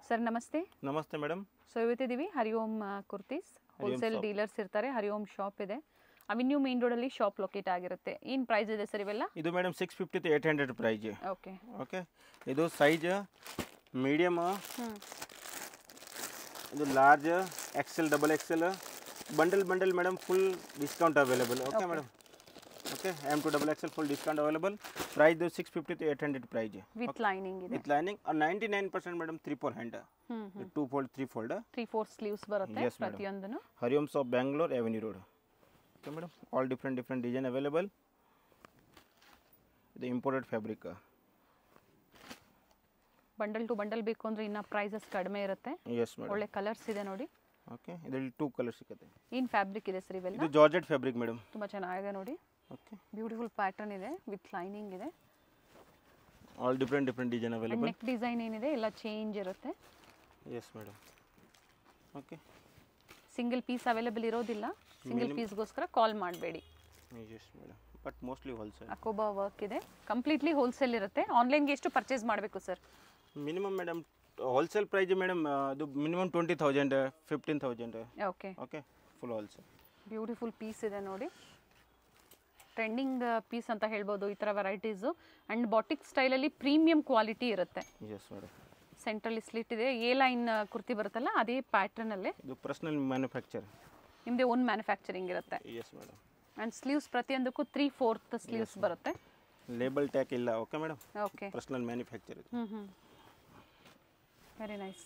Sir ನಮಸ್ತೆ ನಮಸ್ತೆ madam so ಇವತ್ತಿದ್ದೀವಿ ಹರಿಓಂ ಆ, ಕುರ್ತೀಸ್ ಹೋಲ್ಸೇಲ್ shop. ಡೀಲರ್ಸ್ ಇರ್ತಾರೆ ಹರಿಓಂ ಶಾಪ್ ಇದೆ ಅವಿನ್ಯೂ ಮೇನ್ ರೋಡಲ್ಲಿ ಶಾಪ್ ಲೊಕೇಟ್ ಆಗಿರುತ್ತೆ ಏನು ಪ್ರೈಸ್ ಇದೆ ಸರ್ ಇವೆಲ್ಲ ಇದು madam six fifty to eight hundred price okay okay ಇದು ಸೈಜ್ ಮೀಡಿಯಮ್ ಹ್ಞೂ ಇದು large XL double XL bundle bundle madam full discount available okay madam okay M to double XL full discount available price six fifty to eight hundred price with lining ಇದೆ with lining ninety nine percent madam three four hand ಹ್ಞೂ two fold three fold three four sleeves ಬರುತ್ತೆ Yes, madam. ಪ್ರತಿಯೊಂದನ್ನು Hariom shop Bangalore avenue road okay madam all different different design available ಇದು imported fabric bundle to bundle ಬೇಕು ಅಂದರೆ ಇನ್ನು prices ಕಡಿಮೆ ಇರುತ್ತೆ yes madam ಒಳ್ಳೆ ಕಲರ್ಸ್ ಇದೆ ನೋಡಿ ಓಕೆ ಇದರಲ್ಲಿ ಟೂ ಕಲರ್ ಸಿಗುತ್ತೆ ಏನು ಫ್ಯಾಬ್ರಿಕ್ ಇದೆ ಸರ್ ಇವೆಲ್ಲ ಇದು ಜಾರ್ಜೆಟ್ ಫ್ಯಾಬ್ರಿಕ್ ಮೇಡಮ್ ತುಂಬ ಚೆನ್ನಾಗಿದೆ ನೋಡಿ ಓಕೆ ಬ್ಯೂಟಿಫುಲ್ ಪ್ಯಾಟರ್ನ್ ಇದೆ ವಿತ್ ಲೈನಿಂಗ್ ಇದೆ all different different design and available neck design ಏನಿದೆ ಎಲ್ಲ ಚೇಂಜ್ ಇರುತ್ತೆ yes madam okay single piece available ಇರೋದಿಲ್ಲ ಸಿಂಗಲ್ Minimum- ಪೀಸ್ಗೋಸ್ಕರ ಕಾಲ್ ಮಾಡಬೇಡಿ yes madam but mostly wholesale ಅಕೋಬಾ ವರ್ಕ್ ಇದೆ ಕಂಪ್ಲೀಟ್ಲಿ ಹೋಲ್ಸೇಲ್ ಇರುತ್ತೆ ಆನ್ಲೈನ್ಗೆ ಎಷ್ಟು ಪರ್ಚೇಸ್ ಮಾಡಬೇಕು sir minimum madam wholesale price madam ಅದು minimum twenty thousand fifteen thousand okay okay full wholesale beautiful piece ಇದೆ ನೋಡಿ ಟ್ರೆಂಡಿಂಗ್ ಪೀಸ್ ಅಂತ ಹೇಳ್ಬೋದು ಈ ಥರ ವೆರೈಟೀಸು ಆ್ಯಂಡ್ ಬಾಟಿಕ್ ಸ್ಟೈಲಲ್ಲಿ ಪ್ರೀಮಿಯಂ ಕ್ವಾಲಿಟಿ ಇರುತ್ತೆ ಎಸ್ ಮೇಡಮ್ ಸೆಂಟ್ರಲ್ಲಿ ಸ್ಲಿಟ್ ಇದೆ ಎ ಲೈನ್ ಕುರ್ತಿ ಬರುತ್ತಲ್ಲ ಅದೇ ಪ್ಯಾಟ್ರನಲ್ಲೇ ಇದು ಪರ್ಸನಲ್ ಮ್ಯಾನುಫ್ಯಾಕ್ಚರ್ ನಿಮ್ಮದೇ ಓನ್ ಮ್ಯಾನುಫ್ಯಾಕ್ಚರಿಂಗ್ ಇರುತ್ತೆ ಎಸ್ ಮೇಡಮ್ ಆ್ಯಂಡ್ ಸ್ಲೀವ್ಸ್ ಪ್ರತಿಯೊಂದಕ್ಕೂ ತ್ರೀ ಫೋರ್ತ್ ಸ್ಲೀವ್ಸ್ ಬರುತ್ತೆ ಲೇಬಲ್ ಟ್ಯಾಕ್ ಇಲ್ಲ okay madam okay personal manufacture ಇದು ಹ್ಞೂ ಹ್ಞೂ ವೆರಿ ನೈಸ್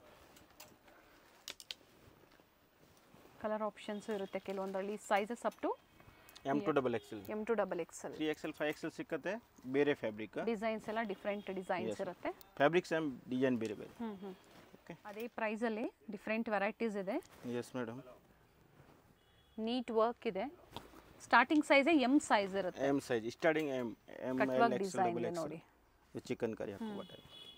ಕಲರ್ ಆಪ್ಷನ್ಸು ಇರುತ್ತೆ ಕೆಲವೊಂದರಲ್ಲಿ sizes up to M to double XL M to double XL three XL five XL ಸಿಕ್ಕತ್ತೆ ಬೇರೆ ಫ್ಯಾಬ್ರಿಕ್ ಡಿಸೈನ್ಸ್ ಎಲ್ಲ ಡಿಫ್ರೆಂಟ್ ಡಿಸೈನ್ಸ್ ಇರುತ್ತೆ ಫ್ಯಾಬ್ರಿಕ್ ಸೇಮ್ ಡಿಸೈನ್ ಬೇರೆ ಬೇರೆ ಹ್ಞೂ ಹ್ಞೂ ಓಕೆ ಅದೇ ಪ್ರೈಸಲ್ಲಿ ಡಿಫ್ರೆಂಟ್ ವೆರೈಟೀಸ್ ಇದೆ ಎಸ್ ಮೇಡಮ್ ನೀಟ್ ವರ್ಕ್ ಇದೆ ಸ್ಟಾರ್ಟಿಂಗ್ ಸೈಜೇ ಎಮ್ ಸೈಜ್ ಇರುತ್ತೆ M size starting M M Cut L work XL design double ಇದೆ ಎಕ್ಸೆಲ್ ನೋಡಿ. ಇದು ಚಿಕನ್ ಕರಿ ಹಾಕಿ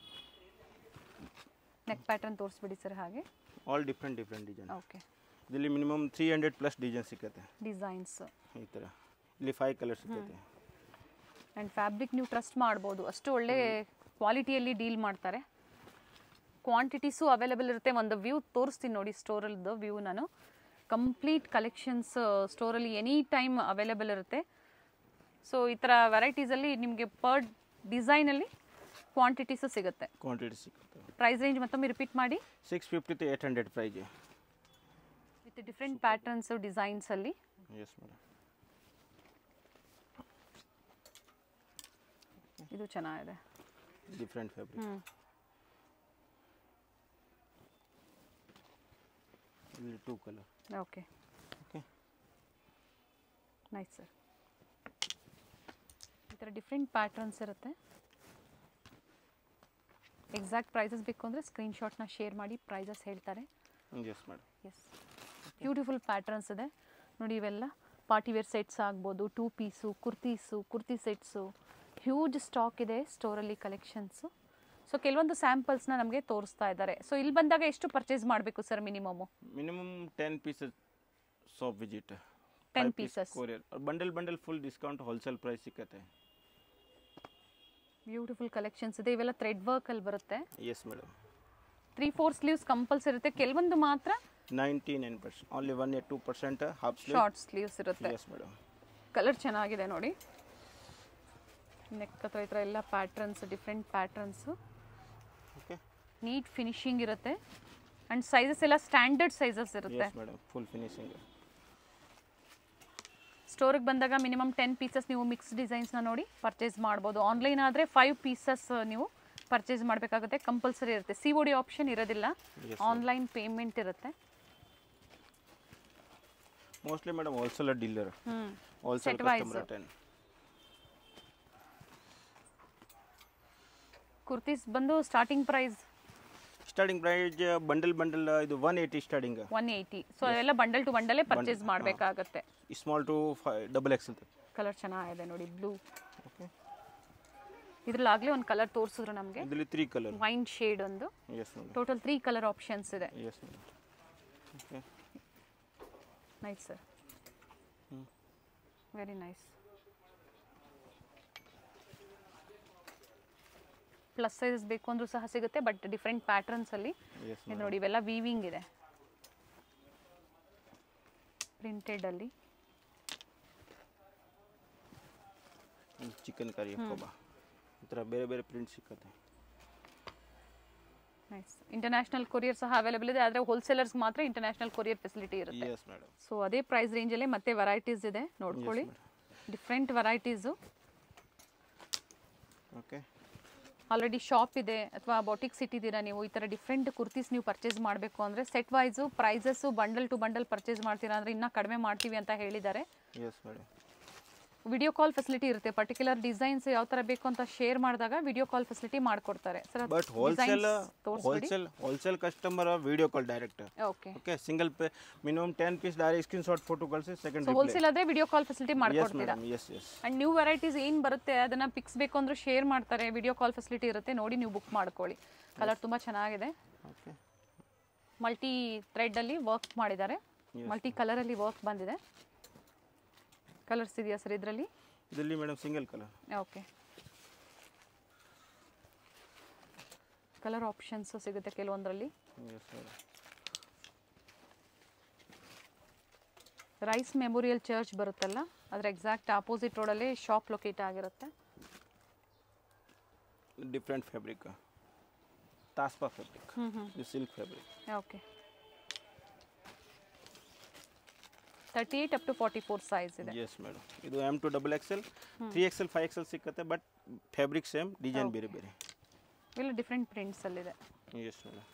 ನೆಕ್ ಪ್ಯಾಟರ್ನ್ ತೋರಿಸ್ಬಿಡಿ ಸರ್ ಹಾಗೆ all different different design okay ಇದರಲ್ಲಿ minimum three hundred plus design ಸಿಕ್ಕತ್ತೆ ಡಿಸೈನ್ಸ್ ಈ ಥರ ಇಲ್ಲಿ ಫೈವ್ ಕಲರ್ ಸಿಕ್ಕತ್ತೆ ಆ್ಯಂಡ್ ಫ್ಯಾಬ್ರಿಕ್ ನೀವು ಟ್ರಸ್ಟ್ ಮಾಡ್ಬೋದು ಅಷ್ಟು ಒಳ್ಳೆ ಕ್ವಾಲಿಟಿಯಲ್ಲಿ ಡೀಲ್ ಮಾಡ್ತಾರೆ ಕ್ವಾಂಟಿಟೀಸು ಅವೈಲೇಬಲ್ ಇರುತ್ತೆ ಒಂದು ವ್ಯೂ ತೋರಿಸ್ತೀನಿ ನೋಡಿ ಸ್ಟೋರಲ್ದು ವ್ಯೂ ನಾನು ಕಂಪ್ಲೀಟ್ ಕಲೆಕ್ಷನ್ಸ್ ಸ್ಟೋರಲ್ಲಿ ಎನಿ ಟೈಮ್ ಅವೈಲೇಬಲ್ ಇರುತ್ತೆ ಸೊ ಈ ಥರ ವೆರೈಟೀಸಲ್ಲಿ ನಿಮಗೆ ಪರ್ ಡಿಸೈನಲ್ಲಿ ಕ್ವಾಂಟಿಟೀಸು ಸಿಗುತ್ತೆ ಕ್ವಾಂಟಿಟಿ ಸಿಕ್ಕತ್ತೆ ಪ್ರೈಸ್ ರೇಂಜ್ ಮತ್ತೊಮ್ಮೆ ರಿಪೀಟ್ ಮಾಡಿ six fifty to eight hundred price with different patterns ಡಿಸೈನ್ಸಲ್ಲಿ ಎಸ್ ಮೇಡಮ್ ಇದು ಚೆನ್ನಾಗಿದೆ ಡಿಫ್ರೆಂಟ್ ಫ್ಯಾಬ್ರಿಕ್ ಹ್ಞೂ ಇಲ್ಲಿ two colour okay okay nice sir ಈ ಥರ ಡಿಫ್ರೆಂಟ್ ಪ್ಯಾಟರ್ನ್ಸ್ ಇರುತ್ತೆ ಎಕ್ಸಾಕ್ಟ್ ಪ್ರೈಸಸ್ ಬೇಕು ಅಂದರೆ ಸ್ಕ್ರೀನ್ಶಾಟ್ನ ಶೇರ್ ಮಾಡಿ ಪ್ರೈಸಸ್ ಹೇಳ್ತಾರೆ yes madam yes beautiful patterns ಇದೆ ನೋಡಿ ಇವೆಲ್ಲ ಪಾರ್ಟಿ ವೇರ್ ಸೆಟ್ಸ್ ಆಗ್ಬೋದು two piece kurtis kurti sets huge stock ಇದೆ ಸ್ಟೋರಲ್ಲಿ ಕಲೆಕ್ಷನ್ಸು ಸೊ ಕೆಲವೊಂದು ಸ್ಯಾಂಪಲ್ಸ್ನ ನಮಗೆ ತೋರಿಸ್ತಾ ಇದ್ದಾರೆ ಸೊ ಇಲ್ಲಿ ಬಂದಾಗ ಎಷ್ಟು ಪರ್ಚೇಸ್ ಮಾಡಬೇಕು sir minimum minimum ten pieces shop visit 10 pieces. Courier bundle bundle full discount wholesale price ಸಿಕ್ಕತ್ತೆ ಬ್ಯೂಟಿಫುಲ್ ಕಲೆಕ್ಷನ್ಸ್ ಇದೆ ಇವೆಲ್ಲ ಥ್ರೆಡ್ ವರ್ಕಲ್ಲಿ ಬರುತ್ತೆ yes madam three four sleeves compulsory ಇರುತ್ತೆ ಕೆಲವೊಂದು ಮಾತ್ರ ninety nine percent only one two percent half sleeve short sleeves ಇರುತ್ತೆ yes madam colour ಚೆನ್ನಾಗಿದೆ ನೋಡಿ ನೆಕ್ ಹತ್ರ ಈ ಥರ ಎಲ್ಲ patterns different patterns okay neat finishing ಇರುತ್ತೆ ಆ್ಯಂಡ್ ಸೈಜಸ್ ಎಲ್ಲ ಸ್ಟ್ಯಾಂಡರ್ಡ್ ಸೈಜಸ್ ಇರುತ್ತೆ ಎಸ್ ಮೇಡಮ್ ಫುಲ್ ಫಿನಿಶಿಂಗ್ ಸ್ಟೋರಿಗೆ ಬಂದಾಗ ಮಿನಿಮಮ್ ಟೆನ್ ಪೀಸಸ್ ನೀವು ಮಿಕ್ಸ್ ಡಿಸೈನ್ಸ್ನ ನೋಡಿ ಪರ್ಚೇಸ್ ಮಾಡ್ಬೋದು ಆನ್ಲೈನ್ ಆದರೆ ಫೈವ್ ಪೀಸಸ್ ನೀವು ಪರ್ಚೇಸ್ ಮಾಡಬೇಕಾಗುತ್ತೆ ಕಂಪಲ್ಸರಿ ಇರುತ್ತೆ ಸಿ ಒ ಡಿ ಆಪ್ಷನ್ ಇರೋದಿಲ್ಲ Yes, ಆನ್ಲೈನ್ ಪೇಮೆಂಟ್ ಇರುತ್ತೆ ಮೋಸ್ಟ್ಲಿ ಮೇಡಮ್ ಹೋಲ್ಸೇಲರ್ ಡೀಲರ್ ಹ್ಞೂ wholesale Set wise. Customer ten kurtis ಬಂದು starting price starting price bundle bundle ಇದು one eighty starting one eighty so ಅವೆಲ್ಲ bundle to ಬಂಡಲೇ purchase ಮಾಡಬೇಕಾಗತ್ತೆ small to five double X colour ಚೆನ್ನಾಗಿದೆ ನೋಡಿ blue okay ಇದ್ರಲ್ಲಾಗಲೇ ಒಂದು colour ತೋರಿಸಿದ್ರು ನಮಗೆ ಇದರಲ್ಲಿ ತ್ರೀ ಕಲರ್ ವೈನ್ ಶೇಡ್ ಒಂದು yes madam total three colour options ಇದೆ yes madam okay nice sir hmm. Very nice plus sizes ಬೇಕು ಅಂದ್ರೂ ಸಹ ಸಿಗುತ್ತೆ ಬಟ್ ಡಿಫ್ರೆಂಟ್ ಪ್ಯಾಟರ್ನ್ಸಲ್ಲಿ ಎಸ್ ಇದು ನೋಡಿ ಇವೆಲ್ಲ ವೀವಿಂಗ್ ಇದೆ ಪ್ರಿಂಟೆಡಲ್ಲಿ ಚಿಕನ್ ಕರಿ ಕೊಬ್ಬ ಈ ಥರ ಬೇರೆ ಬೇರೆ ಪ್ರಿಂಟ್ ಸಿಕ್ಕತ್ತೆ ನೈಸ್ ಇಂಟರ್ನ್ಯಾಷನಲ್ ಕೊರಿಯರ್ ಸಹ ಅವೈಲೇಬಲ್ ಇದೆ ಆದರೆ ಹೋಲ್ಸೇಲರ್ಸ್ ಮಾತ್ರ ಇಂಟರ್ನ್ಯಾಷನಲ್ ಕೊರಿಯರ್ ಫೆಸಿಲಿಟಿ ಇರುತ್ತೆ ಎಸ್ ಮೇಡಮ್ ಸೊ ಅದೇ ಪ್ರೈಸ್ ರೇಂಜಲ್ಲೇ ಮತ್ತೆ ವೆರೈಟೀಸ್ ಇದೆ ನೋಡ್ಕೊಳ್ಳಿ different varieties okay already shop ಇದೆ ಅಥವಾ ಬೊಟಿಕ್ಸ್ ಇಟ್ಟಿದ್ದೀರಾ ನೀವು ಈ ಥರ ಡಿಫ್ರೆಂಟ್ ಕುರ್ತೀಸ್ ನೀವು ಪರ್ಚೇಸ್ ಮಾಡಬೇಕು ಅಂದರೆ set wise prices bundle to bundle purchase ಮಾಡ್ತೀರಾ ಅಂದರೆ ಇನ್ನೂ ಕಡಿಮೆ ಮಾಡ್ತೀವಿ ಅಂತ ಹೇಳಿದ್ದಾರೆ yes madam video call facility ಇರುತ್ತೆ ಪರ್ಟಿಕ್ಯುಲರ್ ಡಿಸೈನ್ಸ್ ಯಾವ ಥರ ಬೇಕು ಅಂತ ಶೇರ್ ಮಾಡಿದಾಗ ವಿಡಿಯೋ ಕಾಲ್ ಫೆಸಿಲಿಟಿ ಮಾಡಿಕೊಡ್ತಾರೆ sir but wholesale wholesale wholesale customer video call direct okay okay single pay minimum ten piece direct screen shot photo ಕಳಿಸಿ second so wholesale ಆದರೆ video call facility yes ಮಾಡ್ಕೊಡ್ತೀರಾ madam yes yes and new varieties ಏನು ಬರುತ್ತೆ ಅದನ್ನು fix ಬೇಕು ಅಂದ್ರೆ share ಮಾಡ್ತಾರೆ video call facility ಇರುತ್ತೆ ನೋಡಿ ನೀವು ಬುಕ್ ಮಾಡ್ಕೊಳ್ಳಿ ಕಲರ್ ತುಂಬ ಚೆನ್ನಾಗಿದೆ ಓಕೆ ಮಲ್ಟಿ ಥ್ರೆಡ್ಡಲ್ಲಿ ವರ್ಕ್ ಮಾಡಿದ್ದಾರೆ ಮಲ್ಟಿ ಕಲರಲ್ಲಿ ವರ್ಕ್ ಬಂದಿದೆ ಕಲರ್ಸ್ ಇದೆಯಾ ಸರ್ ಇದರಲ್ಲಿ ಇದರಲ್ಲಿ madam single colour okay colour options ಸಿಗುತ್ತೆ ಕೆಲವೊಂದರಲ್ಲಿ yes madam Rice memorial church ಬರುತ್ತಲ್ಲ ಅದರ ಎಕ್ಸಾಕ್ಟ್ ಆಪೋಸಿಟ್ ರೋಡಲ್ಲಿ ಶಾಪ್ ಲೊಕೇಟ್ ಆಗಿರುತ್ತೆ ಡಿಫ್ರೆಂಟ್ ಫ್ಯಾಬ್ರಿಕ್ ತಾಸ್ಪಾ ಫ್ಯಾಬ್ರಿಕ್ ಹ್ಞೂ ಹ್ಞೂ ಇದು silk fabric okay thirty eight up to forty four size ಇದೆ ಎಸ್ ಮೇಡಮ್ ಇದು M to double XL three XL five XL ಸಿಕ್ಕತ್ತೆ ಬಟ್ ಫ್ಯಾಬ್ರಿಕ್ ಸೇಮ್ ಡಿಸೈನ್ ಬೇರೆ ಬೇರೆ ಇವೆಲ್ಲ ಡಿಫ್ರೆಂಟ್ ಪ್ರಿಂಟ್ಸಲ್ಲಿದೆ ಎಸ್ ಮೇಡಮ್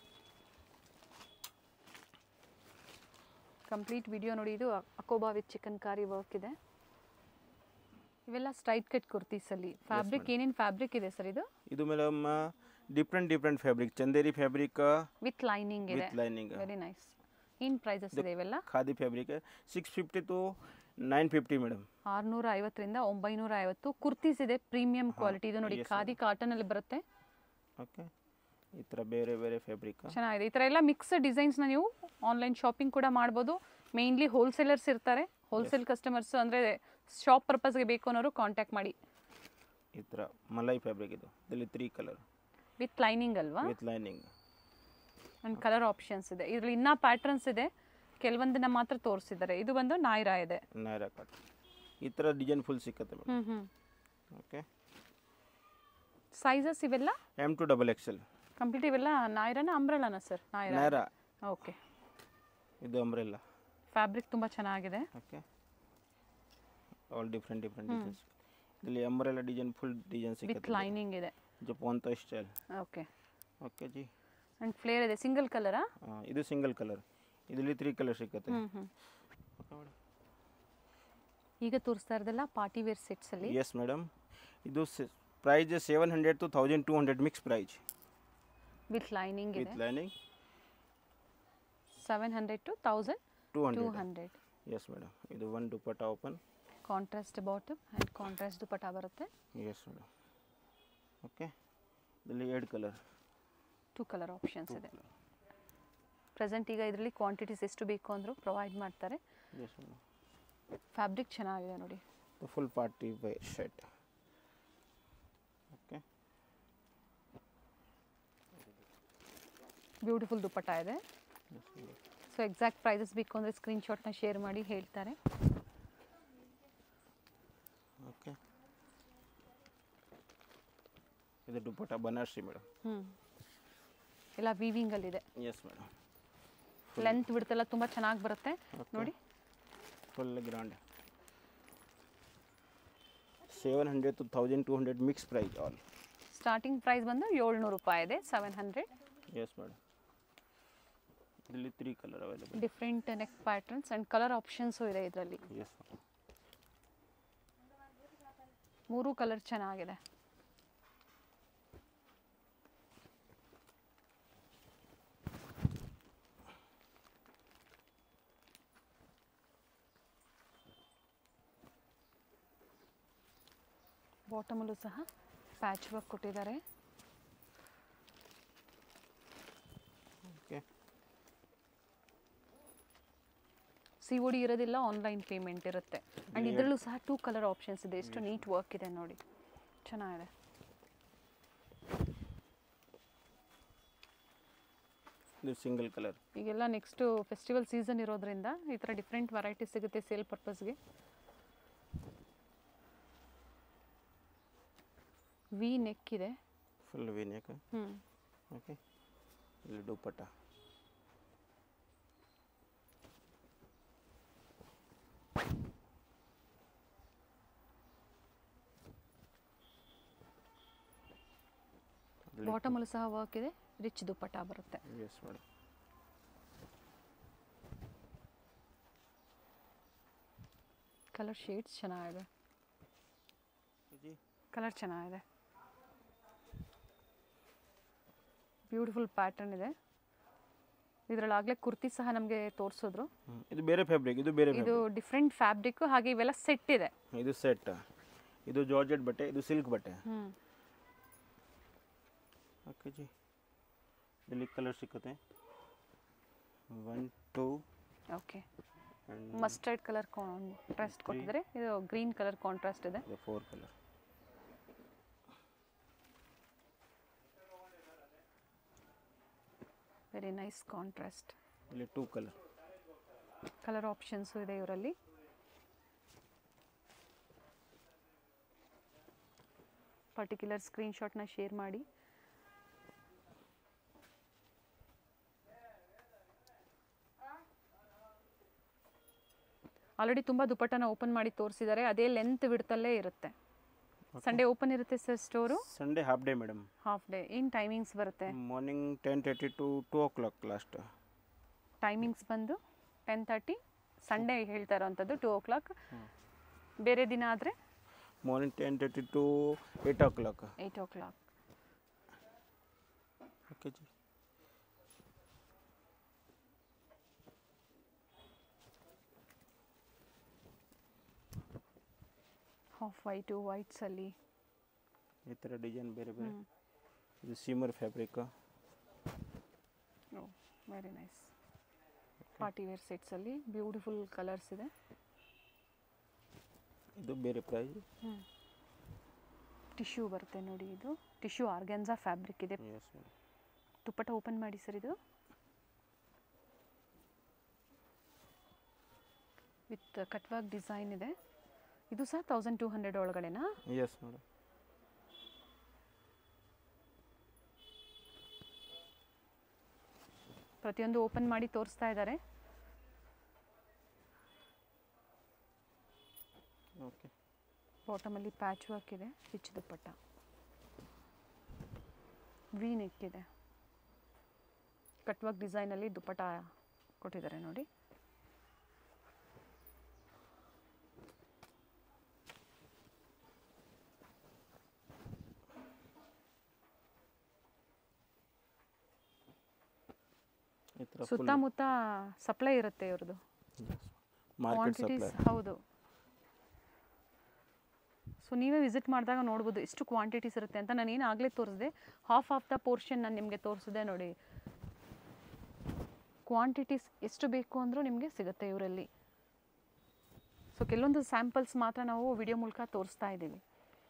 ಕಂಪ್ಲೀಟ್ ವಿಡಿಯೋ ನೋಡಿ ಇದು ಅಕೋಬಾ ವಿತ್ ಚಿಕನ್ ಕಾರಿ ವರ್ಕ್ ಇದೆ ಇವೆಲ್ಲ ಸ್ಟ್ರೈಟ್ ಕಟ್ ಕುರ್ತೀಸಲ್ಲಿ ಫ್ಯಾಬ್ರಿಕ್ ಏನೇನು ಫ್ಯಾಬ್ರಿಕ್ ಇದೆ ಸರ್ ಇದು ಇದು madam different different fabric Chanderi fabric with lining ಇದೆ ವಿತ್ ಲೈನಿಂಗ್ ವೆರಿ ನೈಸ್ ಏನು ಪ್ರೈಸಸ್ ಇದೆ ಇವೆಲ್ಲ khadi fabric six fifty to nine fifty madam ಆರುನೂರ ಐವತ್ತರಿಂದ ಒಂಬೈನೂರ ಐವತ್ತು ಕುರ್ತೀಸ್ ಇದೆ ಪ್ರೀಮಿಯಂ ಕ್ವಾಲಿಟಿ ಇದು ನೋಡಿ ಖಾದಿ ಕಾಟನ್ ಅಲ್ಲಿ ಬರುತ್ತೆ ಓಕೆ ಈ ಥರ ಬೇರೆ ಬೇರೆ ಫ್ಯಾಬ್ರಿಕ್ ಚೆನ್ನಾಗಿದೆ ಈ ಥರ ಎಲ್ಲ ಮಿಕ್ಸ್ ಡಿಸೈನ್ಸ್ನ ನೀವು ಆನ್ಲೈನ್ ಶಾಪಿಂಗ್ ಕೂಡ ಮಾಡ್ಬೋದು ಮೇಯ್ನ್ಲಿ ಹೋಲ್ಸೇಲರ್ಸ್ ಇರ್ತಾರೆ ಹೋಲ್ಸೇಲ್ ಕಸ್ಟಮರ್ಸ್ ಅಂದರೆ ಶಾಪ್ ಪರ್ಪಸ್ಗೆ ಬೇಕು ಅನ್ನೋರು ಕಾಂಟ್ಯಾಕ್ಟ್ ಮಾಡಿ ಈ ಥರ ಮಲೈ ಫ್ಯಾಬ್ರಿಕ್ ಇದು ಇದರಲ್ಲಿ ತ್ರೀ ಕಲರ್ ವಿತ್ ಲೈನಿಂಗ್ ಅಲ್ವಾ with lining and colour options ಇದೆ ಇದರಲ್ಲಿ ಇನ್ನೂ ಪ್ಯಾಟ್ರನ್ಸ್ ಇದೆ ಕೆಲವೊಂದನ್ನ ಮಾತ್ರ ತೋರಿಸಿದ್ದಾರೆ ಇದು ಬಂದು ನಾಯ್ರಾ ಇದೆ ನೈರಾ ಕಟ್ ಈ ಥರ ಡಿಸೈನ್ ಫುಲ್ ಸಿಕ್ಕತ್ತೆ ಮೇಡಮ್ ಹ್ಞೂ ಹ್ಞೂ ಓಕೆ ಸೈಜಸ್ ಇವೆಲ್ಲ M to double XL complete ಇವೆಲ್ಲ ನಾಯ್ರಾನ ಅಂಬ್ರೆಲಾನ ಸರ್ ನಾಯ್ರಾ ನೈರಾ ಓಕೆ ಇದು ಅಂಬ್ರೆಲ್ಲ ಫ್ಯಾಬ್ರಿಕ್ ತುಂಬ ಚೆನ್ನಾಗಿದೆ okay all different different designs ಇದರಲ್ಲಿ umbrella design full design with ಸಿಕ್ಕತ್ತೆ ಲೈನಿಂಗ್ ಇದೆ ಜಪೋಂತ style okay okay ji and flare ಇದೆ ಸಿಂಗಲ್ ಕಲರಾ ಆ, ಇದು ಸಿಂಗಲ್ ಕಲರ್ ಇದರಲ್ಲಿ ತ್ರೀ ಕಲರ್ ಸಿಕ್ಕತ್ತೆ ಹ್ಞೂ ಹ್ಞೂ ಓಕೆ ಮೇಡಮ್ ಈಗ ತೋರಿಸ್ತಾ ಇರೋದೆಲ್ಲ ಪಾರ್ಟಿ ವೇರ್ ಸೆಟ್ಸಲ್ಲಿ ಎಸ್ ಮೇಡಮ್ ಇದು price seven hundred to thousand two hundred mix price with lining ಇದೆ with lining seven hundred to thousand two two hundred hundred yes madam ಇದು one dupatta open contrast bottom and contrast dupatta ಬರುತ್ತೆ yes madam okay ಇದರಲ್ಲಿ ಎರಡು colour two colour options ಇದೆ present ಈಗ ಇದರಲ್ಲಿ quantities ಎಷ್ಟು ಬೇಕು ಅಂದರೂ ಪ್ರೊವೈಡ್ ಮಾಡ್ತಾರೆ ಎಸ್ ಮೇಡಮ್ ಫ್ಯಾಬ್ರಿಕ್ ಚೆನ್ನಾಗಿದೆ ನೋಡಿ full party by shirt okay beautiful dupatta ಇದೆ ಸೊ ಎಕ್ಸಾಕ್ಟ್ ಪ್ರೈಸಸ್ ಬೇಕು ಅಂದರೆ ಸ್ಕ್ರೀನ್ಶಾಟ್ನ ಶೇರ್ ಮಾಡಿ ಹೇಳ್ತಾರೆ ಓಕೆ ಇದು ದುಪಟ್ಟ ಬನಾರಸಿ ಮೇಡಮ್ ಹ್ಞೂ ಎಲ್ಲ ವೀವಿಂಗಲ್ಲಿದೆ ಎಸ್ ಮೇಡಮ್ ಲೆಂತ್ ಬಿಡ್ತೆಲ್ಲ ತುಂಬ ಚೆನ್ನಾಗಿ ಬರುತ್ತೆ ನೋಡಿ full grand seven hundred to thousand two hundred mix price all starting price ಬಂದು ಏಳ್ನೂರು ರೂಪಾಯಿ ಇದೆ ಸೆವೆನ್ ಹಂಡ್ರೆಡ್ ಎಸ್ ಮೇಡಮ್ ಇದರಲ್ಲಿ three colour available different neck patterns and colour options ಇದೆ ಇದರಲ್ಲಿ ಎಸ್ ಮೂರು ಕಲರ್ ಚೆನ್ನಾಗಿದೆ ಬಾಟಮಲ್ಲೂ ಸಹ ಪ್ಯಾಚ್ ವರ್ಕ್ ಕೊಟ್ಟಿದ್ದಾರೆ ಓಕೆ ಸಿ ಒ ಡಿ ಇರೋದಿಲ್ಲ ಆನ್ಲೈನ್ ಪೇಮೆಂಟ್ ಇರುತ್ತೆ ಆ್ಯಂಡ್ ಇದರಲ್ಲೂ ಸಹ ಟೂ ಕಲರ್ ಆಪ್ಷನ್ಸ್ ಇದೆ ಎಷ್ಟು ನೀಟ್ ವರ್ಕ್ ಇದೆ ನೋಡಿ ಚೆನ್ನಾಗಿದೆ ಇದು ಸಿಂಗಲ್ ಕಲರ್ ಈಗೆಲ್ಲ ನೆಕ್ಸ್ಟು ಫೆಸ್ಟಿವಲ್ ಸೀಸನ್ ಇರೋದ್ರಿಂದ ಈ ಥರ ಡಿಫ್ರೆಂಟ್ ವೆರೈಟಿ ಸಿಗುತ್ತೆ ಸೇಲ್ ಪರ್ಪಸ್ಗೆ ವಿ ನೆಕ್ ಇದೆ ಫುಲ್ ವಿನೇಕ್ ಹ್ಞೂ ಓಕೆ ಇಲ್ಲಿ ದುಪ್ಪಟ್ಟ ಬಾಟಮಲ್ಲೂ ಸಹ ವರ್ಕ್ ಇದೆ ರಿಚ್ ದುಪ್ಪಟ್ಟ ಬರುತ್ತೆ ಎಸ್ ಮೇಡಮ್ ಕಲರ್ ಶೇಡ್ಸ್ ಚೆನ್ನಾಗಿದೆ ಜಿ ಕಲರ್ ಚೆನ್ನಾಗಿದೆ ಬ್ಯೂಟಿಫುಲ್ ಪ್ಯಾಟರ್ನ್ ಇದೆ ಇದರಲ್ಲಾಗಲೇ ಕುರ್ತಿ ಸಹ ನಮಗೆ ತೋರಿಸಿದ್ರು ಹ್ಮ್. ಇದು ಬೇರೆ ಫ್ಯಾಬ್ರಿಕ್ ಇದು ಬೇರೆ ಇದು ಡಿಫ್ರೆಂಟ್ ಫ್ಯಾಬ್ರಿಕ್ ಹಾಗೆ ಇವೆಲ್ಲ ಸೆಟ್ ಇದೆ fabric. ಇದು ಸೆಟ್ ಇದು ಜಾರ್ಜೆಟ್ ಬಟ್ಟೆ ಇದು ಸಿಲ್ಕ್ ಬಟ್ಟೆ ಹ್ಞೂ ಓಕೆ ಜಿ ಇಲ್ಲಿ ಕಲರ್ ಸಿಕ್ಕುತ್ತೆ one two okay and mustard colour contrast ಕೊಟ್ಟಿದ್ದಾರೆ ಇದು ಗ್ರೀನ್ ಕಲರ್ ಕಾಂಟ್ರಾಸ್ಟ್ ಇದೆ ಇದು four colour very nice contrast ಇಲ್ಲಿ ಟೂ ಕಲರ್ ಕಲರ್ ಆಪ್ಷನ್ಸು ಇದೆ ಇವರಲ್ಲಿ ಪರ್ಟಿಕ್ಯುಲರ್ ಸ್ಕ್ರೀನ್ಶಾಟ್ನ ಶೇರ್ ಮಾಡಿ ಆಲ್ರೆಡಿ ತುಂಬ ದುಪ್ಪಟ್ಟನ ಓಪನ್ ಮಾಡಿ ತೋರಿಸಿದ್ದಾರೆ ಅದೇ ಲೆಂತ್ ಬಿಡ್ತಲ್ಲೇ ಇರುತ್ತೆ ಸಂಡೇ ಓಪನ್ ಇರುತ್ತೆ sir store Sunday half day madam half day ಏನು ಟೈಮಿಂಗ್ಸ್ ಬರುತ್ತೆ morning ten thirty to two O clock last timings ಬಂದು ಟೆನ್ ತರ್ಟಿ ಸಂಡೇ ಹೇಳ್ತಾ ಇರೋವಂಥದ್ದು ಟೂ ಓ ಕ್ಲಾಕ್ ಬೇರೆ ದಿನ ಆದರೆ morning ten thirty to eight o'clock eight o'clock okay ji half white ವೈಟ್ಸಲ್ಲಿ ಈ ಥರ ಡಿಸೈನ್ ಬೇರೆ ಬೇರೆ ಇದು shimmer fabric very nice party wear ಸೆಟ್ಸಲ್ಲಿ ಬ್ಯೂಟಿಫುಲ್ ಕಲರ್ಸ್ ಇದೆ ಇದು ಬೇರೆ ಪ್ರೈಸ್ ಟಿಶ್ಯೂ ಬರುತ್ತೆ ನೋಡಿ ಇದು ಟಿಶ್ಯೂ ಆರ್ಗ್ಯಾನ್ಸಾ ಫ್ಯಾಬ್ರಿಕ್ ಇದೆ ಎಸ್ ಮೇಡಮ್ ದುಪ್ಪಟ್ಟ ಓಪನ್ ಮಾಡಿ ಸರ್ ಇದು ವಿತ್ ಕಟ್ವಾಗ್ ಡಿಸೈನ್ ಇದೆ ಇದು ಸಹ ತೌಸಂಡ್ ಟೂ ಹಂಡ್ರೆಡ್ ಒಳಗಡೆನಾ ಎಸ್ ಮೇಡಮ್ ಪ್ರತಿಯೊಂದು ಓಪನ್ ಮಾಡಿ ತೋರಿಸ್ತಾ ಇದ್ದಾರೆ ಓಕೆ ಬಾಟಮಲ್ಲಿ ಪ್ಯಾಚ್ ವರ್ಕ್ ಇದೆ ರಿಚ್ ದುಪ್ಪಟ್ಟ ವಿ ನೆಕ್ ಇದೆ ಕಟ್ ವರ್ಕ್ ಡಿಸೈನಲ್ಲಿ ದುಪ್ಪಟ್ಟ ಕೊಟ್ಟಿದ್ದಾರೆ ನೋಡಿ ಈ ಥರ ಫುಲ್ ಸುತ್ತಮುತ್ತ ಸಪ್ಲೈ ಇರುತ್ತೆ ಇವ್ರದ್ದು ಮಾರ್ಕೆಟ್ ಕ್ವಾಂಟಿಟೀಸ್ ಸಪ್ಲೈ ಹೌದು ಸೊ ನೀವೇ ವಿಸಿಟ್ ಮಾಡಿದಾಗ ನೋಡ್ಬೋದು ಎಷ್ಟು ಕ್ವಾಂಟಿಟೀಸ್ ಇರುತ್ತೆ ಅಂತ ನಾನು ಏನು ಆಗಲೇ ತೋರಿಸಿದೆ ಹಾಫ್ ಆಫ್ ದ ಪೋರ್ಷನ್ ನಾನು ನಿಮಗೆ ತೋರಿಸಿದೆ ನೋಡಿ ಕ್ವಾಂಟಿಟೀಸ್ ಎಷ್ಟು ಬೇಕು ಅಂದರೂ ನಿಮಗೆ ಸಿಗುತ್ತೆ ಇವರಲ್ಲಿ ಸೊ ಕೆಲವೊಂದು ಸ್ಯಾಂಪಲ್ಸ್ ಮಾತ್ರ ನಾವು ವಿಡಿಯೋ ಮೂಲಕ ತೋರಿಸ್ತಾ ಇದ್ದೀವಿ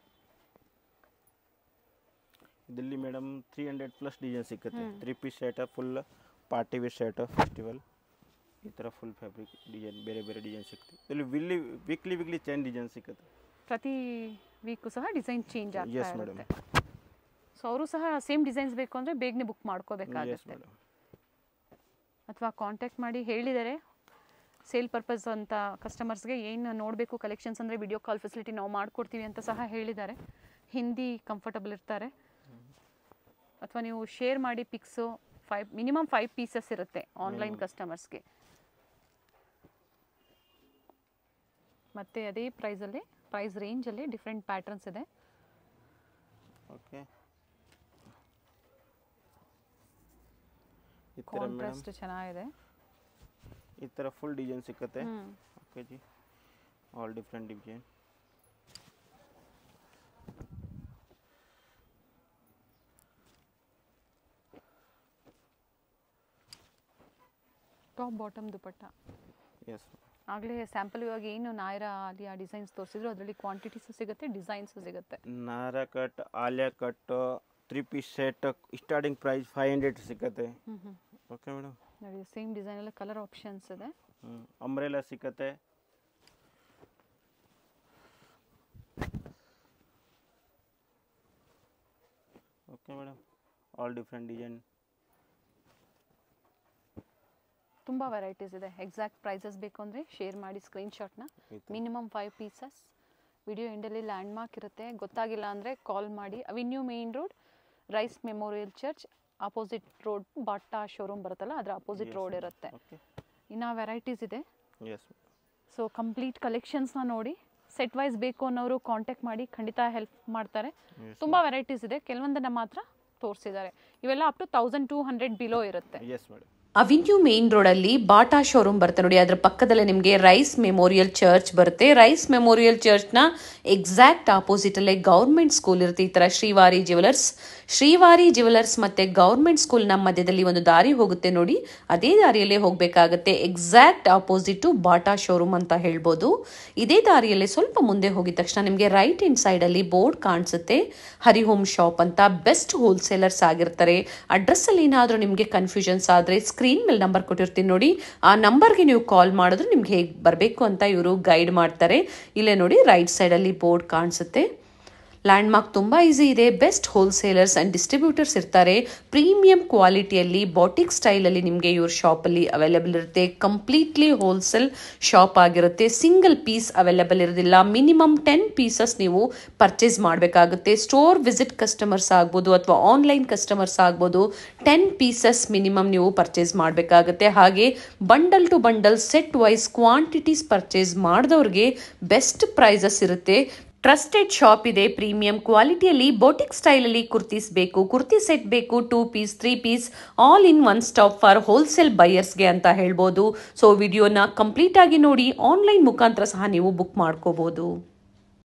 ಇದರಲ್ಲಿ madam three hundred plus design ಸಿಕ್ಕುತ್ತೆ three piece shirt full party wear shirt festival ಈ ಥರ ಫುಲ್ ಫ್ಯಾಬ್ರಿಕ್ ಡಿಸೈನ್ ಬೇರೆ ಬೇರೆ ಡಿಸೈನ್ ಸಿಗುತ್ತೆ ಇಲ್ಲಿ ವಿಲ್ಲಿ ವೀಕ್ಲಿ ವೀಕ್ಲಿ ಚೇಂಜ್ ಡಿಸೈನ್ ಸಿಕ್ಕುತ್ತೆ ಪ್ರತಿ ವೀಕು ಸಹ ಡಿಸೈನ್ ಚೇಂಜ್ ಆಗ್ತಾ Yes, madam. ಇರುತ್ತೆ ಸೊ ಅವರು ಸಹ ಸೇಮ್ ಡಿಸೈನ್ಸ್ ಬೇಕು ಅಂದರೆ ಬೇಗನೆ ಬುಕ್ ಎಸ್ ಮಾಡ್ಕೋಬೇಕಾಗುತ್ತೆ ಮೇಡಮ್ ಅಥವಾ ಕಾಂಟ್ಯಾಕ್ಟ್ ಮಾಡಿ ಹೇಳಿದ್ದಾರೆ ಸೇಲ್ ಪರ್ಪಸ್ ಅಂತ ಕಸ್ಟಮರ್ಸ್ಗೆ ಏನು ನೋಡಬೇಕು ಕಲೆಕ್ಷನ್ಸ್ ಅಂದರೆ ವಿಡಿಯೋ ಕಾಲ್ ಫೆಸಿಲಿಟಿ ನಾವು ಮಾಡಿಕೊಡ್ತೀವಿ ಅಂತ ಸಹ ಹೇಳಿದ್ದಾರೆ ಹಿಂದಿ ಕಂಫರ್ಟಬಲ್ ಇರ್ತಾರೆ ಅಥವಾ ನೀವು ಶೇರ್ ಮಾಡಿ pics five minimum five pieces ಇರುತ್ತೆ ಆನ್ಲೈನ್ ಕಸ್ಟಮರ್ಸ್ಗೆ ಮತ್ತು ಅದೇ ಪ್ರೈಸಲ್ಲಿ ಪ್ರೈಸ್ ರೇಂಜಲ್ಲಿ ಡಿಫ್ರೆಂಟ್ ಪ್ಯಾಟರ್ನ್ಸ್ ಇದೆ ಓಕೆ ಈ ಥರ ಮೇಡಮ್ ಕಾಂಟ್ರಾಸ್ಟ್ ಚೆನ್ನಾಗಿದೆ ಈ ಥರ ಫುಲ್ ಡಿಸೈನ್ ಸಿಕ್ಕುತ್ತೆ ಹ್ಞೂ okay ji all different design top bottom dupatta yes ಆಗಲೇ ಸ್ಯಾಂಪಲ್ ಇವಾಗ ಏನು ನಾಯರಾ ಅಲ್ಲಿ ಆ ಡಿಸೈನ್ಸ್ ತೋರಿಸಿದ್ರು ಅದರಲ್ಲಿ ಕ್ವಾಂಟಿಟೀಸು ಸಿಗುತ್ತೆ ಡಿಸೈನ್ಸು ಸಿಗುತ್ತೆ Naira cut Alia cut three piece set starting price five hundred ಸಿಕ್ಕತ್ತೆ ಓಕೆ ಮೇಡಮ್ ನೋಡಿ ಸೇಮ್ ಡಿಸೈನಲ್ಲಿ ಕಲರ್ ಆಪ್ಷನ್ಸ್ ಇದೆ ಅಂಬ್ರೆಲ್ಲ ಸಿಕ್ಕತ್ತೆ okay madam all different design ತುಂಬ ವೆರೈಟೀಸ್ ಇದೆ ಎಕ್ಸಾಕ್ಟ್ ಪ್ರೈಸಸ್ ಬೇಕು ಅಂದರೆ ಶೇರ್ ಮಾಡಿ ಸ್ಕ್ರೀನ್ಶಾಟ್ನ ಆಯ್ತು. ಮಿನಿಮಮ್ ಫೈವ್ ಪೀಸಸ್ ವಿಡಿಯೋ ಎಂಡಲ್ಲಿ ಲ್ಯಾಂಡ್ ಮಾರ್ಕ್ ಇರುತ್ತೆ ಗೊತ್ತಾಗಿಲ್ಲ ಅಂದರೆ ಕಾಲ್ ಮಾಡಿ Avenue Main Road Rice memorial Church opposite road Bata showroom ಬರುತ್ತಲ್ಲ ಅದರ ಅಪೋಸಿಟ್ ರೋಡ್ ಇರುತ್ತೆ ಓಕೆ ಇನ್ನು ವೆರೈಟೀಸ್ ಇದೆ ಎಸ್ ಸೊ ಕಂಪ್ಲೀಟ್ ಕಲೆಕ್ಷನ್ಸ್ನ ನೋಡಿ ಸೆಟ್ ವೈಸ್ ಬೇಕು ಅನ್ನೋರು ಕಾಂಟ್ಯಾಕ್ಟ್ ಮಾಡಿ ಖಂಡಿತ ಹೆಲ್ಪ್ ಮಾಡ್ತಾರೆ Yes, ತುಂಬ ವೆರೈಟೀಸ್ ಇದೆ ಕೆಲವೊಂದನ್ನು ಮಾತ್ರ ತೋರಿಸಿದ್ದಾರೆ ಇವೆಲ್ಲ up to thousand two hundred below ಇರುತ್ತೆ ಎಸ್ ಮೇಡಮ್ ಅವಿನ್ಯೂ ಮೇನ್ ರೋಡಲ್ಲಿ ಬಾಟಾ ಶೋರೂಮ್ ಬರುತ್ತೆ ನೋಡಿ ಅದ್ರ ಪಕ್ಕದಲ್ಲೇ ನಿಮಗೆ ರೈಸ್ ಮೆಮೋರಿಯಲ್ ಚರ್ಚ್ ಬರುತ್ತೆ ರೈಸ್ ಮೆಮೋರಿಯಲ್ ಚರ್ಚ್ನ ಎಕ್ಸಾಕ್ಟ್ ಆಪೋಸಿಟಲ್ಲೇ ಗೌರ್ಮೆಂಟ್ ಸ್ಕೂಲ್ ಇರುತ್ತೆ ಈ ಥರ ಶ್ರೀವಾರಿ ಜ್ಯುವೆಲರ್ಸ್ ಶ್ರೀವಾರಿ ಜ್ಯುವೆಲರ್ಸ್ ಮತ್ತು ಗೌರ್ಮೆಂಟ್ ಸ್ಕೂಲ್ನ ಮಧ್ಯದಲ್ಲಿ ಒಂದು ದಾರಿ ಹೋಗುತ್ತೆ ನೋಡಿ ಅದೇ ದಾರಿಯಲ್ಲೇ ಹೋಗಬೇಕಾಗತ್ತೆ ಎಕ್ಸಾಕ್ಟ್ ಆಪೋಸಿಟು ಬಾಟಾ ಶೋರೂಮ್ ಅಂತ ಹೇಳ್ಬೋದು ಇದೇ ದಾರಿಯಲ್ಲೇ ಸ್ವಲ್ಪ ಮುಂದೆ ಹೋಗಿದ ತಕ್ಷಣ ನಿಮಗೆ ರೈಟ್ ಹ್ಯಾಂಡ್ ಸೈಡಲ್ಲಿ ಬೋರ್ಡ್ ಕಾಣಿಸುತ್ತೆ ಹರಿಹೋಮ್ ಶಾಪ್ ಅಂತ ಬೆಸ್ಟ್ ಹೋಲ್ಸೇಲರ್ಸ್ ಆಗಿರ್ತಾರೆ ಅಡ್ರೆಸ್ಸಲ್ಲಿ ಏನಾದರೂ ನಿಮಗೆ ಕನ್ಫ್ಯೂಷನ್ಸ್ ಆದರೆ ಸ್ಕ್ರೀನ್ ಮೇಲೆ ನಂಬರ್ ಕೊಟ್ಟಿರ್ತೀನಿ ನೋಡಿ ಆ ನಂಬರ್ಗೆ ನೀವು ಕಾಲ್ ಮಾಡಿದ್ರೆ ನಿಮ್ಗೆ ಹೇಗೆ ಬರಬೇಕು ಅಂತ ಇವರು ಗೈಡ್ ಮಾಡ್ತಾರೆ ಇಲ್ಲೇ ನೋಡಿ ರೈಟ್ ಸೈಡಲ್ಲಿ ಬೋರ್ಡ್ ಕಾಣಿಸುತ್ತೆ ಲ್ಯಾಂಡ್ ಮಾರ್ಕ್ ತುಂಬ ಈಸಿ ಇದೆ ಬೆಸ್ಟ್ ಹೋಲ್ಸೇಲರ್ಸ್ ಆ್ಯಂಡ್ ಡಿಸ್ಟ್ರಿಬ್ಯೂಟರ್ಸ್ ಇರ್ತಾರೆ ಪ್ರೀಮಿಯಂ ಕ್ವಾಲಿಟಿಯಲ್ಲಿ ಬಾಟಿಕ್ ಸ್ಟೈಲಲ್ಲಿ ನಿಮಗೆ ಇವ್ರ ಶಾಪಲ್ಲಿ ಅವೈಲೇಬಲ್ ಇರುತ್ತೆ ಕಂಪ್ಲೀಟ್ಲಿ ಹೋಲ್ಸೇಲ್ ಶಾಪ್ ಆಗಿರುತ್ತೆ ಸಿಂಗಲ್ ಪೀಸ್ ಅವೈಲೇಬಲ್ ಇರೋದಿಲ್ಲ ಮಿನಿಮಮ್ ಟೆನ್ ಪೀಸಸ್ ನೀವು ಪರ್ಚೇಸ್ ಮಾಡಬೇಕಾಗುತ್ತೆ ಸ್ಟೋರ್ ವಿಸಿಟ್ ಕಸ್ಟಮರ್ಸ್ ಆಗ್ಬೋದು ಅಥವಾ ಆನ್ಲೈನ್ ಕಸ್ಟಮರ್ಸ್ ಆಗ್ಬೋದು ಟೆನ್ ಪೀಸಸ್ ಮಿನಿಮಮ್ ನೀವು ಪರ್ಚೇಸ್ ಮಾಡಬೇಕಾಗುತ್ತೆ ಹಾಗೆ bundle to bundle set wise quantities purchase ಮಾಡಿದವ್ರಿಗೆ ಬೆಸ್ಟ್ ಪ್ರೈಸಸ್ ಇರುತ್ತೆ ಟ್ರಸ್ಟೆಡ್ ಶಾಪ್ ಇದೆ ಪ್ರೀಮಿಯಂ ಕ್ವಾಲಿಟಿಯಲ್ಲಿ ಬೋಟಿಕ್ ಸ್ಟೈಲಲ್ಲಿ ಕುರ್ತೀಸ್ ಬೇಕು ಕುರ್ತಿ ಸೆಟ್ ಬೇಕು two piece three piece all in one stop for wholesale ಬೈಯರ್ಸ್ಗೆ ಅಂತ ಹೇಳ್ಬೋದು ಸೊ ವಿಡಿಯೋನ ಕಂಪ್ಲೀಟ್ ಆಗಿ ನೋಡಿ ಆನ್ಲೈನ್ ಮುಖಾಂತರ ಸಹ ನೀವು ಬುಕ್ ಮಾಡ್ಕೋಬೋದು